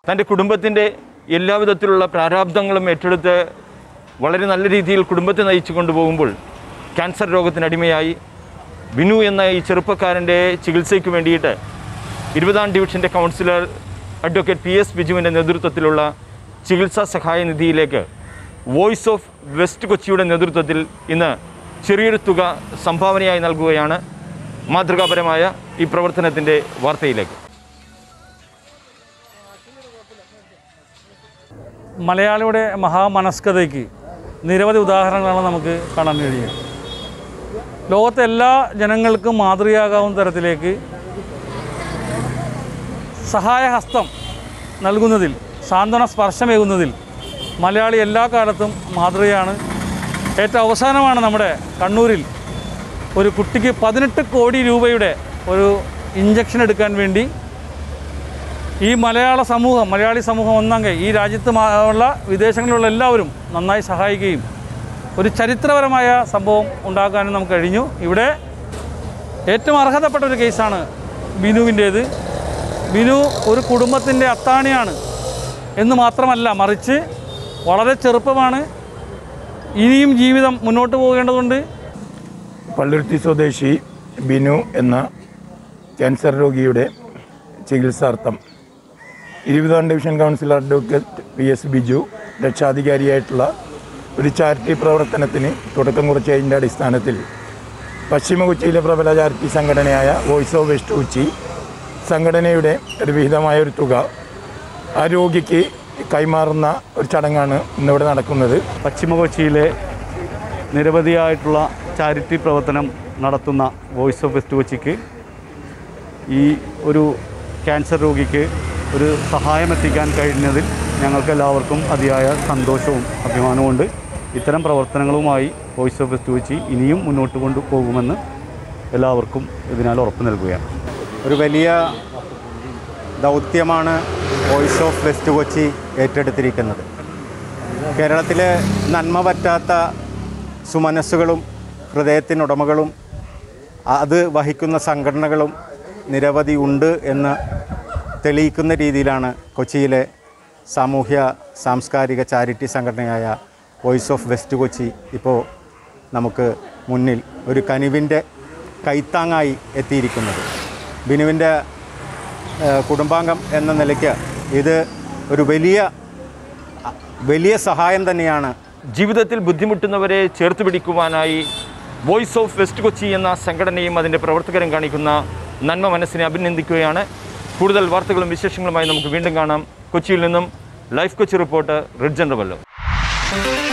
തൻ്റെ കുടുംബത്തിൻ്റെ എല്ലാവിധത്തിലുള്ള പ്രാരാബ്ദങ്ങളും ഏറ്റെടുത്ത് വളരെ നല്ല രീതിയിൽ കുടുംബത്തെ നയിച്ചു കൊണ്ടുപോകുമ്പോൾ ക്യാൻസർ രോഗത്തിനടിമയായി ബിനു എന്ന ഈ ചെറുപ്പക്കാരൻ്റെ ചികിത്സയ്ക്ക് വേണ്ടിയിട്ട് ഇരുപതാം ഡിവിഷൻ്റെ കൗൺസിലർ അഡ്വക്കേറ്റ് പി എസ് ബിജുവിൻ്റെ നേതൃത്വത്തിലുള്ള ചികിത്സാ സഹായ നിധിയിലേക്ക് വോയിസ് ഓഫ് വെസ്റ്റ് കൊച്ചിയുടെ നേതൃത്വത്തിൽ ഇന്ന് ചെറിയൊരു തുക സംഭാവനയായി നൽകുകയാണ് മാതൃകാപരമായ ഈ പ്രവർത്തനത്തിൻ്റെ വാർത്തയിലേക്ക് മലയാളിയുടെ മഹാമനസ്കതയ്ക്ക് നിരവധി ഉദാഹരണങ്ങളാണ് നമുക്ക് കാണാൻ കഴിയുക ലോകത്തെ എല്ലാ ജനങ്ങൾക്കും മാതൃകയാകാവുന്ന തരത്തിലേക്ക് സഹായഹസ്തം നൽകുന്നതിൽ സാന്ത്വന സ്പർശമേകുന്നതിൽ മലയാളി എല്ലാ കാലത്തും മാതൃകയാണ് ഏറ്റവും അവസാനമാണ് നമ്മുടെ കണ്ണൂരിൽ ഒരു കുട്ടിക്ക് പതിനെട്ട് കോടി രൂപയുടെ ഒരു ഇഞ്ചക്ഷൻ എടുക്കാൻ വേണ്ടി ഈ മലയാള സമൂഹം മലയാളി സമൂഹം ഒന്നാകെ ഈ രാജ്യത്ത് മാ- ഉള്ള വിദേശങ്ങളിലുള്ള എല്ലാവരും നന്നായി സഹായിക്കുകയും ഒരു ചരിത്രപരമായ സംഭവം ഉണ്ടാക്കാനും നമുക്ക് കഴിഞ്ഞു ഇവിടെ ഏറ്റവും അർഹതപ്പെട്ട ഒരു കേസാണ് ബിനുവിൻ്റേത് ബിനു ഒരു കുടുംബത്തിൻ്റെ അത്താണിയാണ് എന്ന് മാത്രമല്ല മറിച്ച് വളരെ ചെറുപ്പമാണ് ഇനിയും ജീവിതം മുന്നോട്ട് പോകേണ്ടതുണ്ട് പള്ളുരുത്തി സ്വദേശി ബിനു എന്ന ക്യാൻസർ രോഗിയുടെ ചികിത്സാർത്ഥം ഇരുപതാം division councillor advocate P S Biju രക്ഷാധികാരിയായിട്ടുള്ള ഒരു ചാരിറ്റി പ്രവർത്തനത്തിന് തുടക്കം കുറിച്ചതിൻ്റെ അടിസ്ഥാനത്തിൽ പശ്ചിമ കൊച്ചിയിലെ പ്രബല ചാരിറ്റി സംഘടനയായ വോയിസ് ഓഫ് വെസ്റ്റ് കൊച്ചി സംഘടനയുടെ ഒരു വിഹിതമായ ഒരു തുക ആ രോഗിക്ക് കൈമാറുന്ന ഒരു ചടങ്ങാണ് ഇന്നിവിടെ നടക്കുന്നത് പശ്ചിമ കൊച്ചിയിലെ നിരവധിയായിട്ടുള്ള ചാരിറ്റി പ്രവർത്തനം നടത്തുന്ന വോയിസ് ഓഫ് വെസ്റ്റ് കൊച്ചിക്ക് ഈ ഒരു ക്യാൻസർ രോഗിക്ക് ഒരു സഹായം എത്തിക്കാൻ കഴിഞ്ഞതിൽ ഞങ്ങൾക്കെല്ലാവർക്കും അതിയായ സന്തോഷവും അഭിമാനവുമുണ്ട് ഇത്തരം പ്രവർത്തനങ്ങളുമായി വോയിസ് ഓഫ് വെസ്റ്റ് കൊച്ചി ഇനിയും മുന്നോട്ട് കൊണ്ടുപോകുമെന്ന് എല്ലാവർക്കും ഇതിനാൽ ഉറപ്പ് നൽകുകയാണ് ഒരു വലിയ ദൗത്യമാണ് വോയിസ് ഓഫ് വെസ്റ്റ് കൊച്ചി ഏറ്റെടുത്തിരിക്കുന്നത് കേരളത്തിലെ നന്മ പറ്റാത്ത സുമനസ്സുകളും ഹൃദയത്തിനുടമകളും അത് വഹിക്കുന്ന സംഘടനകളും നിരവധി ഉണ്ട് എന്ന് തെളിയിക്കുന്ന രീതിയിലാണ് കൊച്ചിയിലെ സാമൂഹ്യ സാംസ്കാരിക ചാരിറ്റി സംഘടനയായ വോയിസ് ഓഫ് വെസ്റ്റ് കൊച്ചി ഇപ്പോൾ നമുക്ക് മുന്നിൽ ഒരു കനിവിൻ്റെ കൈത്താങ്ങായി എത്തിയിരിക്കുന്നത് ബിനുവിൻ്റെ ഏഹ്, കുടുംബാംഗം എന്ന നിലയ്ക്ക് ഇത് ഒരു വലിയ വലിയ സഹായം തന്നെയാണ് ജീവിതത്തിൽ ബുദ്ധിമുട്ടുന്നവരെ ചേർത്ത് പിടിക്കുവാനായി വോയിസ് ഓഫ് വെസ്റ്റ് കൊച്ചി എന്ന സംഘടനയും അതിൻ്റെ പ്രവർത്തകരും കാണിക്കുന്ന നന്മ മനസ്സിനെ അഭിനന്ദിക്കുകയാണ് കൂടുതൽ വാർത്തകളും വിശേഷങ്ങളുമായി നമുക്ക് വീണ്ടും കാണാം കൊച്ചിയിൽ നിന്നും life Kochi report Ridjan Rabello